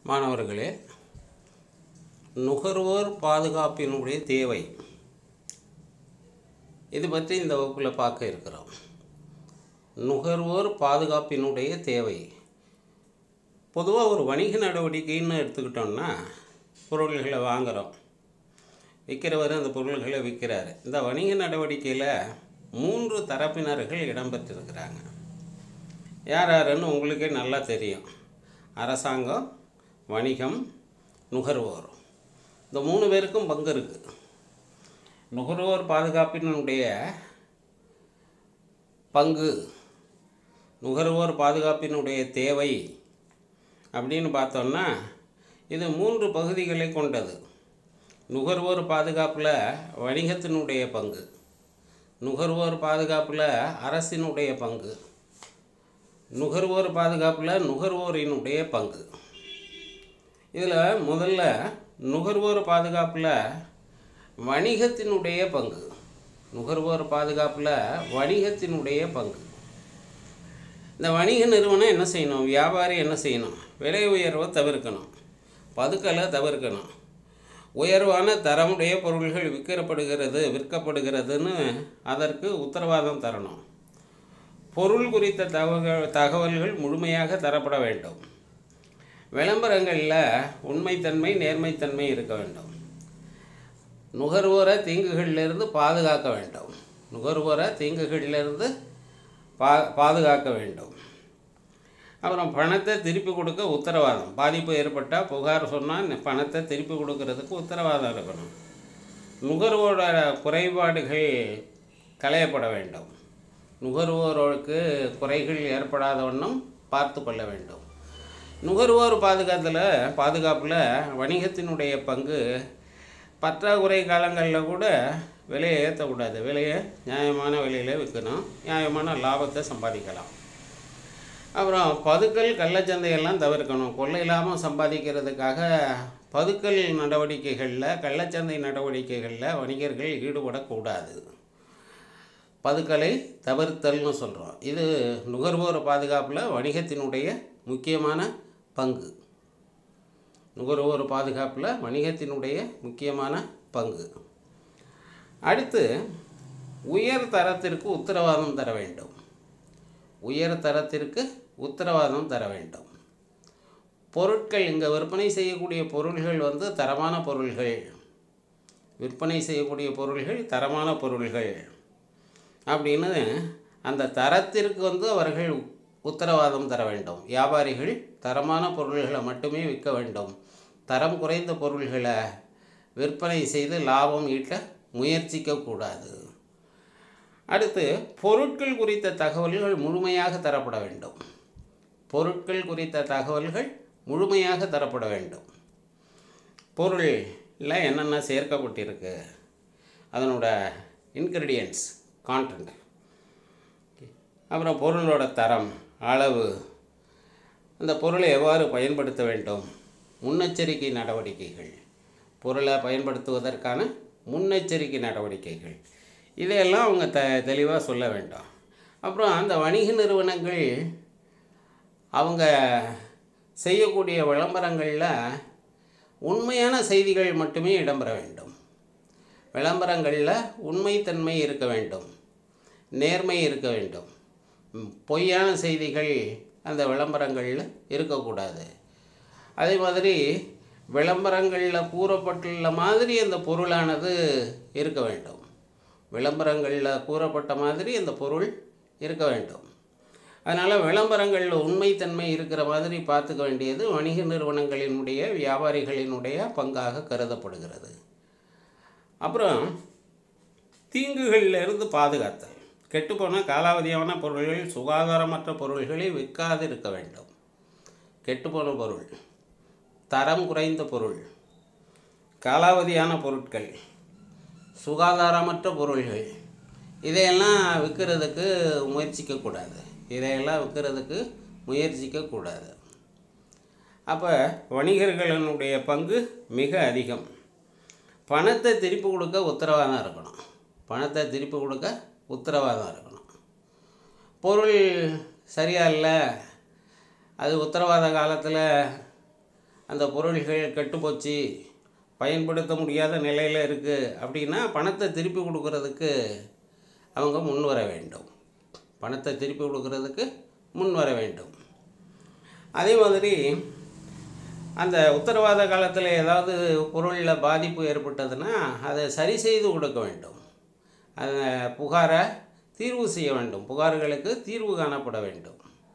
மாணவர்களே நுகர்வோர் பாதுகாப்பினுடைய தேவை இது பற்றி இந்த வகுப்பில் பார்க்க இருக்கிறோம் நுகர்வோர் பாதுகாப்பினுடைய தேவை பொதுவாக ஒரு வணிக நடவடிக்கைன்னு எடுத்துக்கிட்டோம்னா பொருள்களை வாங்குகிறோம் விற்கிறவர் அந்த பொருள்களை விற்கிறாரு இந்த வணிக நடவடிக்கையில் மூன்று தரப்பினர்கள் இடம்பெற்றிருக்கிறாங்க யார் யாருன்னு உங்களுக்கே நல்லா தெரியும் அரசாங்கம் வணிகம் நுகர்வோர் இந்த மூணு பேருக்கும் பங்கு இருக்குது நுகர்வோர் பாதுகாப்பினுடைய பங்கு நுகர்வோர் பாதுகாப்பினுடைய தேவை அப்படின்னு பார்த்தோம்னா இது மூன்று பகுதிகளை கொண்டது நுகர்வோர் பாதுகாப்பில் வணிகத்தினுடைய பங்கு நுகர்வோர் பாதுகாப்பில் அரசினுடைய பங்கு நுகர்வோர் பாதுகாப்பில் நுகர்வோரினுடைய பங்கு இதில் முதல்ல நுகர்வோர் பாதுகாப்பில் வணிகத்தினுடைய பங்கு நுகர்வோர் பாதுகாப்பில் வணிகத்தினுடைய பங்கு இந்த வணிக நிறுவனம் என்ன செய்யணும் வியாபாரி என்ன செய்யணும் விலை உயர்வை தவிர்க்கணும் பதுக்கலை தவிர்க்கணும் உயர்வான தரமுடைய பொருள்கள் விற்கப்படுகிறது விற்கப்படுகிறதுன்னு அதற்கு உத்தரவாதம் தரணும் பொருள் குறித்த தகவல் தகவல்கள் முழுமையாக தரப்பட வேண்டும் விளம்பரங்களில் உண்மைத்தன்மை நேர்மைத்தன்மை இருக்க வேண்டும் நுகர்வோரை தீங்குகளிலிருந்து பாதுகாக்க வேண்டும் நுகர்வோரை தீங்குகளிலிருந்து பா பாதுகாக்க வேண்டும் அப்புறம் பணத்தை திருப்பி கொடுக்க உத்தரவாதம் பாதிப்பு ஏற்பட்டால் புகார் சொன்னால் பணத்தை திருப்பி கொடுக்கறதுக்கு உத்தரவாதம் இருக்கணும் நுகர்வோர குறைபாடுகள் களையப்பட வேண்டும் நுகர்வோருக்கு குறைகள் ஏற்படாத வண்ணம் பார்த்து கொள்ள வேண்டும் நுகர்வோர் பாதுகாத்தில் பாதுகாப்பில் வணிகத்தினுடைய பங்கு பற்றாக்குறை காலங்களில் கூட விலையை ஏற்றக்கூடாது விலையை நியாயமான விலையில் விற்கணும் நியாயமான லாபத்தை சம்பாதிக்கலாம் அப்புறம் பதுக்கல் கள்ளச்சந்தையெல்லாம் தவிர்க்கணும் கொள்ளை லாபம் சம்பாதிக்கிறதுக்காக பதுக்கல் நடவடிக்கைகளில் கள்ளச்சந்தை நடவடிக்கைகளில் வணிகர்கள் ஈடுபடக்கூடாது பதுக்கலை தவிர்த்தல்னு சொல்கிறோம் இது நுகர்வோர் பாதுகாப்பில் வணிகத்தினுடைய முக்கியமான பங்கு நுகர்வோர் பாதுகாப்பில் வணிகத்தினுடைய முக்கியமான பங்கு அடுத்து உயர் தரத்திற்கு உத்தரவாதம் தர வேண்டும் உயர் தரத்திற்கு உத்தரவாதம் தர வேண்டும் பொருட்கள் இங்கே விற்பனை செய்யக்கூடிய பொருள்கள் வந்து தரமான பொருள்கள் விற்பனை செய்யக்கூடிய பொருள்கள் தரமான பொருள்கள் அப்படின்னு அந்த தரத்திற்கு வந்து அவர்கள் உத்தரவாதம் தர வேண்டும் வியாபாரிகள் தரமான பொருள்களை மட்டுமே விற்க வேண்டும் தரம் குறைந்த பொருள்களை விற்பனை செய்து லாபம் ஈட்ட முயற்சிக்கக்கூடாது அடுத்து பொருட்கள் குறித்த தகவல்கள் முழுமையாக தரப்பட வேண்டும் பொருட்கள் குறித்த தகவல்கள் முழுமையாக தரப்பட வேண்டும் பொருளில் என்னென்ன சேர்க்கப்பட்டிருக்கு அதனோட இன்க்ரீடியன்ட்ஸ் கான்டென்ட் அப்புறம் பொருளோட தரம் அளவு அந்த பொருளை எவ்வாறு பயன்படுத்த வேண்டும் முன்னெச்சரிக்கை நடவடிக்கைகள் பொருளை பயன்படுத்துவதற்கான முன்னெச்சரிக்கை நடவடிக்கைகள் இதையெல்லாம் அவங்க த தெளிவாக சொல்ல வேண்டும் அப்புறம் அந்த வணிக நிறுவனங்கள் அவங்க செய்யக்கூடிய விளம்பரங்களில் உண்மையான செய்திகள் மட்டுமே இடம்பெற வேண்டும் விளம்பரங்களில் உண்மைத்தன்மை இருக்க வேண்டும் நேர்மை இருக்க வேண்டும் பொய்யான செய்திகள் அந்த விளம்பரங்களில் இருக்கக்கூடாது அதே மாதிரி விளம்பரங்களில் கூறப்பட்டுள்ள மாதிரி அந்த பொருளானது இருக்க வேண்டும் விளம்பரங்களில் கூறப்பட்ட மாதிரி அந்த பொருள் இருக்க வேண்டும் அதனால் விளம்பரங்களில் உண்மைத்தன்மை இருக்கிற மாதிரி பார்த்துக்க வேண்டியது வணிக நிறுவனங்களினுடைய வியாபாரிகளினுடைய பங்காக கருதப்படுகிறது அப்புறம் தீங்குகளிலிருந்து பாதுகாத்தல் கெட்டுப்போன காலாவதியான பொருள்கள் சுகாதாரமற்ற பொருள்களை விற்காது இருக்க வேண்டும் கெட்டுப்போன பொருள் தரம் குறைந்த பொருள் காலாவதியான பொருட்கள் சுகாதாரமற்ற பொருள்கள் இதையெல்லாம் விற்கிறதுக்கு முயற்சிக்கக்கூடாது இதையெல்லாம் விற்கிறதுக்கு முயற்சிக்கக்கூடாது அப்போ வணிகர்களினுடைய பங்கு மிக அதிகம் பணத்தை திருப்பி கொடுக்க உத்தரவாதம் இருக்கணும் பணத்தை திருப்பி கொடுக்க உத்தரவாதம் இருக்கணும் பொருள் சரியா இல்லை அது உத்தரவாத காலத்தில் அந்த பொருள்கள் கெட்டுப்போச்சு பயன்படுத்த முடியாத நிலையில் இருக்குது அப்படின்னா பணத்தை திருப்பி கொடுக்கறதுக்கு அவங்க முன் வர வேண்டும் பணத்தை திருப்பி கொடுக்கறதுக்கு முன் வர வேண்டும் அதே மாதிரி அந்த உத்தரவாத காலத்தில் ஏதாவது பொருளில் பாதிப்பு ஏற்பட்டதுன்னா அதை சரி செய்து கொடுக்க வேண்டும் அந்த புகாரை தீர்வு செய்ய வேண்டும் புகார்களுக்கு தீர்வு காணப்பட வேண்டும்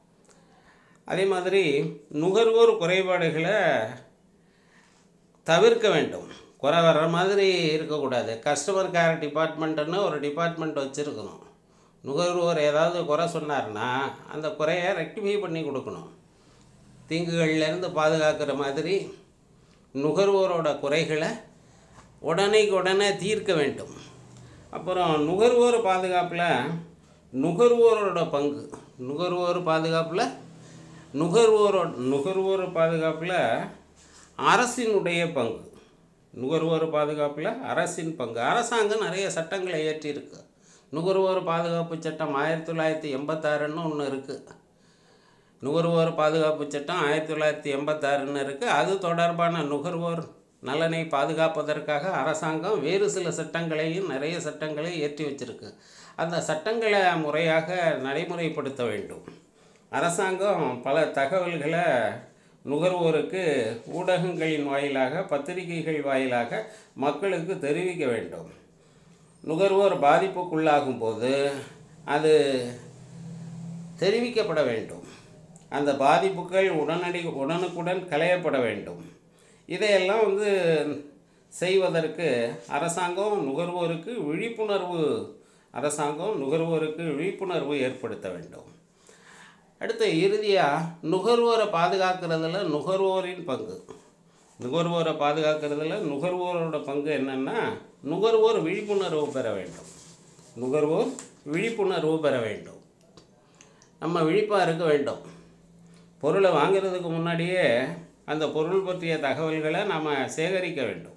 அதே மாதிரி நுகர்வோர் குறைபாடுகளை தவிர்க்க வேண்டும் குறை வர்ற மாதிரி இருக்கக்கூடாது கஸ்டமர் கேர் டிபார்ட்மெண்ட்டுன்னு ஒரு டிபார்ட்மெண்ட் வச்சுருக்கணும் நுகர்வோர் ஏதாவது குறை சொன்னார்னா அந்த குறையை ரெக்டிஃபை பண்ணி கொடுக்கணும் தீங்குகள்லேருந்து பாதுகாக்கிற மாதிரி நுகர்வோரோட குறைகளை உடனேக்கு உடனே தீர்க்க வேண்டும் அப்புறம் நுகர்வோர் பாதுகாப்பில் நுகர்வோரோட பங்கு நுகர்வோர் பாதுகாப்பில் நுகர்வோரோட நுகர்வோர் பாதுகாப்பில் அரசினுடைய பங்கு நுகர்வோர் பாதுகாப்பில் அரசின் பங்கு அரசாங்கம் நிறைய சட்டங்களை இயற்றியிருக்கு நுகர்வோர் பாதுகாப்பு சட்டம் ஆயிரத்தி தொள்ளாயிரத்தி எண்பத்தாறுன்னு ஒன்று இருக்குது நுகர்வோர் பாதுகாப்பு சட்டம் ஆயிரத்தி தொள்ளாயிரத்தி எண்பத்தாறுன்னு இருக்குது அது தொடர்பான நுகர்வோர் நலனை பாதுகாப்பதற்காக அரசாங்கம் வேறு சில சட்டங்களையும் நிறைய சட்டங்களை ஏற்றி வச்சிருக்கு அந்த சட்டங்களை முறையாக நடைமுறைப்படுத்த வேண்டும் அரசாங்கம் பல தகவல்களை நுகர்வோருக்கு ஊடகங்களின் வாயிலாக பத்திரிகைகள் வாயிலாக மக்களுக்கு தெரிவிக்க வேண்டும் நுகர்வோர் பாதிப்புக்குள்ளாகும் போது அது தெரிவிக்கப்பட வேண்டும் அந்த பாதிப்புகள் உடனடி உடனுக்குடன் களையப்பட வேண்டும் இதையெல்லாம் வந்து செய்வதற்கு அரசாங்கம் நுகர்வோருக்கு விழிப்புணர்வு அரசாங்கம் நுகர்வோருக்கு விழிப்புணர்வு ஏற்படுத்த வேண்டும் அடுத்து இறுதியாக நுகர்வோரை பாதுகாக்கிறதுல நுகர்வோரின் பங்கு நுகர்வோரை பாதுகாக்கிறதுல நுகர்வோரோட பங்கு என்னென்னா நுகர்வோர் விழிப்புணர்வு பெற வேண்டும் நுகர்வோர் விழிப்புணர்வு பெற வேண்டும் நம்ம விழிப்பாக இருக்க வேண்டும் பொருளை வாங்குறதுக்கு முன்னாடியே அந்த பொருள் பற்றிய தகவல்களை நாம் சேகரிக்க வேண்டும்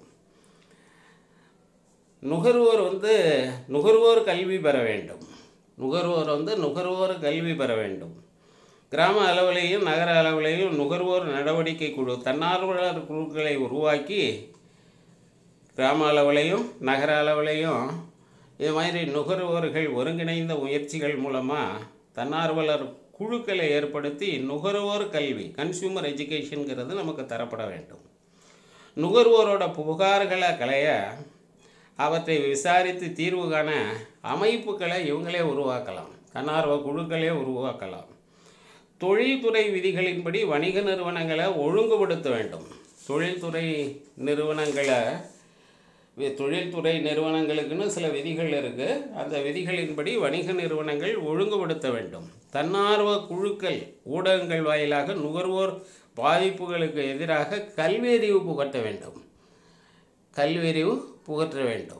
நுகர்வோர் வந்து நுகர்வோர் கல்வி பெற வேண்டும் நுகர்வோர் வந்து நுகர்வோர் கல்வி பெற வேண்டும் கிராம அளவிலேயும் நகர அளவிலேயும் நுகர்வோர் நடவடிக்கை குழு தன்னார்வலர் குழுக்களை உருவாக்கி கிராம அளவிலையும் நகர அளவிலையும் இது மாதிரி நுகர்வோர்கள் ஒருங்கிணைந்த முயற்சிகள் மூலமாக தன்னார்வலர் குழுக்களை ஏற்படுத்தி நுகர்வோர் கல்வி கன்சியூமர் எஜுகேஷனுங்கிறது நமக்கு தரப்பட வேண்டும் நுகர்வோரோட புகார்களை களைய அவற்றை விசாரித்து தீர்வு காண அமைப்புகளை இவங்களே உருவாக்கலாம் தன்னார்வ குழுக்களே உருவாக்கலாம் தொழில்துறை விதிகளின்படி வணிக நிறுவனங்களை ஒழுங்குபடுத்த வேண்டும் தொழில்துறை நிறுவனங்களை வி- தொழில்துறை நிறுவனங்களுக்குன்னு சில விதிகள் இருக்குது அந்த விதிகளின்படி வணிக நிறுவனங்கள் ஒழுங்குபடுத்த வேண்டும் தன்னார்வ குழுக்கள் ஊடகங்கள் வாயிலாக நுகர்வோர் பாதிப்புகளுக்கு எதிராக கல்வியறிவு புகட்ட வேண்டும் கல்வியறிவு புகற்ற வேண்டும்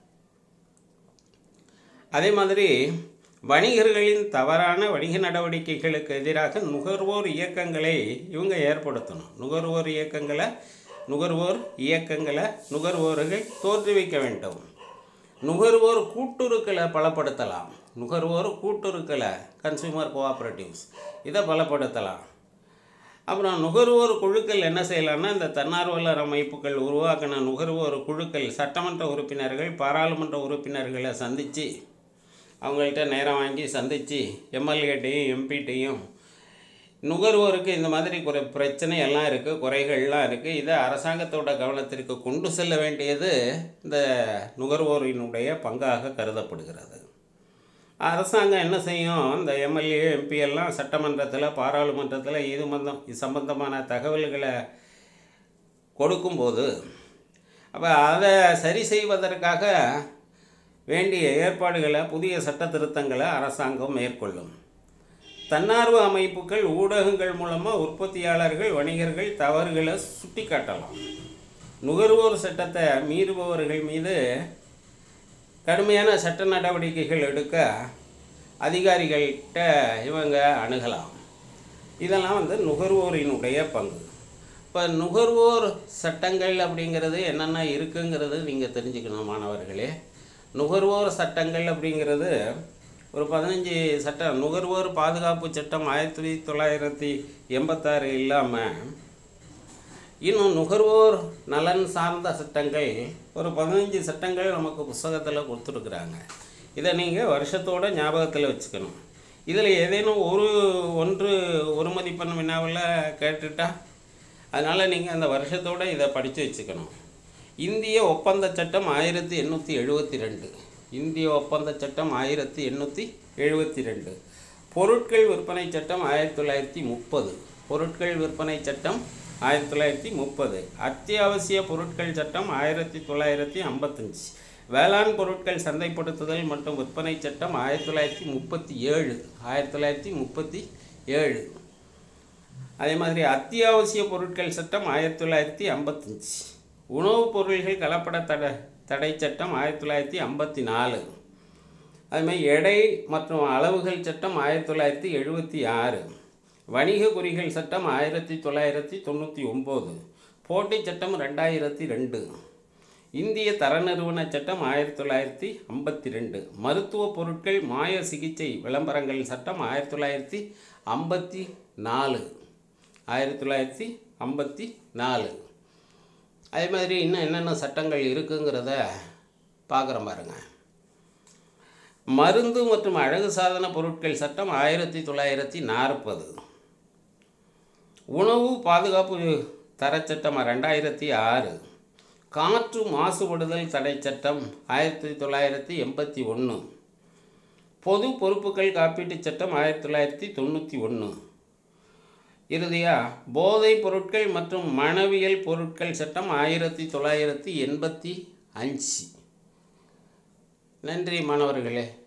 அதே மாதிரி வணிகர்களின் தவறான வணிக நடவடிக்கைகளுக்கு எதிராக நுகர்வோர் இயக்கங்களை இவங்க ஏற்படுத்தணும் நுகர்வோர் இயக்கங்களை நுகர்வோர் இயக்கங்களை நுகர்வோர்கள் தோற்றுவிக்க வேண்டும் நுகர்வோர் கூட்டுறவுகளை பலப்படுத்தலாம் நுகர்வோர் கூட்டுறவுகளை கன்சியூமர் கோஆப்ரேட்டிவ்ஸ் இதை பலப்படுத்தலாம் அப்புறம் நுகர்வோர் குழுக்கள் என்ன செய்யலாம்னா இந்த தன்னார்வலர் அமைப்புகள் உருவாக்கின நுகர்வோர் குழுக்கள் சட்டமன்ற உறுப்பினர்கள் பாராளுமன்ற உறுப்பினர்களை சந்தித்து அவங்கள்ட்ட நேரம் வாங்கி சந்தித்து எம்எல்ஏட்டையும் எம்பிட்டையும் நுகர்வோருக்கு இந்த மாதிரி குறை பிரச்சனை எல்லாம் இருக்குது குறைகள்லாம் இருக்குது இதை அரசாங்கத்தோட கவனத்திற்கு கொண்டு செல்ல வேண்டியது இந்த நுகர்வோரினுடைய பங்காக கருதப்படுகிறது அரசாங்கம் என்ன செய்யும் இந்த எம்எல்ஏ எம்பி எல்லாம் சட்டமன்றத்தில் பாராளுமன்றத்தில் இது மந்தம் இது சம்பந்தமான தகவல்களை கொடுக்கும்போது அப்போ அதை சரி செய்வதற்காக வேண்டிய ஏற்பாடுகளை புதிய சட்ட திருத்தங்களை அரசாங்கம் மேற்கொள்ளும் தன்னார்வ அமைப்புகள் ஊடகங்கள் மூலமாக உற்பத்தியாளர்கள் வணிகர்கள் தவறுகளை சுட்டி காட்டலாம் நுகர்வோர் சட்டத்தை மீறுபவர்கள் மீது கடுமையான சட்ட நடவடிக்கைகள் எடுக்க அதிகாரிகள்கிட்ட இவங்க அணுகலாம் இதெல்லாம் வந்து நுகர்வோரினுடைய பங்கு இப்போ நுகர்வோர் சட்டங்கள் அப்படிங்கிறது என்னென்ன இருக்குங்கிறது நீங்கள் தெரிஞ்சுக்கணும் மாணவர்களே நுகர்வோர் சட்டங்கள் அப்படிங்கிறது ஒரு பதினஞ்சு சட்டம் நுகர்வோர் பாதுகாப்பு சட்டம் ஆயிரத்தி தொள்ளாயிரத்தி எண்பத்தாறு இல்லாமல் இன்னும் நுகர்வோர் நலன் சார்ந்த சட்டங்கள் ஒரு பதினஞ்சு சட்டங்கள் நமக்கு புஸ்தகத்தில் கொடுத்துருக்குறாங்க இதை நீங்கள் வருஷத்தோட ஞாபகத்தில் வச்சுக்கணும் இதில் ஏதேனும் ஒரு ஒன்று ஒரு மதிப்பெண் வினாவில் கேட்டுட்டா அதனால் நீங்கள் அந்த வருஷத்தோட இதை படித்து வச்சுக்கணும் இந்திய ஒப்பந்த சட்டம் ஆயிரத்தி எண்ணூற்றி எழுபத்தி ரெண்டு இந்திய ஒப்பந்த சட்டம் ஆயிரத்தி எண்ணூற்றி எழுபத்தி ரெண்டு பொருட்கள் விற்பனை சட்டம் ஆயிரத்தி தொள்ளாயிரத்தி முப்பது பொருட்கள் விற்பனை சட்டம் ஆயிரத்தி தொள்ளாயிரத்தி முப்பது அத்தியாவசிய பொருட்கள் சட்டம் ஆயிரத்தி தொள்ளாயிரத்தி ஐம்பத்தஞ்சு வேளாண் பொருட்கள் சந்தைப்படுத்துதல் மற்றும் விற்பனை சட்டம் ஆயிரத்தி தொள்ளாயிரத்தி முப்பத்தி ஏழு ஆயிரத்தி தொள்ளாயிரத்தி முப்பத்தி ஏழு அதே மாதிரி அத்தியாவசிய பொருட்கள் சட்டம் ஆயிரத்தி தொள்ளாயிரத்தி ஐம்பத்தஞ்சு உணவுப் பொருள்கள் கலப்பட தடை தடை சட்டம் ஆயிரத்தி தொள்ளாயிரத்தி ஐம்பத்தி நாலு அதுமாதிரி எடை மற்றும் அளவுகள் சட்டம் ஆயிரத்தி தொள்ளாயிரத்தி எழுபத்தி ஆறு வணிக குறிகள் சட்டம் ஆயிரத்தி தொள்ளாயிரத்தி தொண்ணூற்றி ஒம்பது போட்டி சட்டம் ரெண்டாயிரத்தி ரெண்டு இந்திய தர நிறுவன சட்டம் ஆயிரத்தி தொள்ளாயிரத்தி ஐம்பத்தி ரெண்டு மருத்துவ பொருட்கள் மாய சிகிச்சை விளம்பரங்கள் சட்டம் ஆயிரத்தி தொள்ளாயிரத்தி ஐம்பத்தி நாலு ஆயிரத்தி தொள்ளாயிரத்தி ஐம்பத்தி நாலு அதே மாதிரி இன்னும் என்னென்ன சட்டங்கள் இருக்குங்கிறத பார்க்குறோம் பாருங்க மருந்து மற்றும் அழகு சாதன பொருட்கள் சட்டம் ஆயிரத்தி தொள்ளாயிரத்தி நாற்பது உணவு பாதுகாப்பு தரச்சட்டம் ரெண்டாயிரத்தி ஆறு காற்று மாசுபடுதல் தடை சட்டம் ஆயிரத்தி தொள்ளாயிரத்தி எண்பத்தி ஒன்று பொது பொறுப்புகள் காப்பீட்டுச் சட்டம் ஆயிரத்தி தொள்ளாயிரத்தி தொண்ணூற்றி ஒன்று இறுதியாக போதைப் பொருட்கள் மற்றும் மணவியல் பொருட்கள் சட்டம் ஆயிரத்தி தொள்ளாயிரத்தி எண்பத்தி அஞ்சு நன்றி மாணவர்களே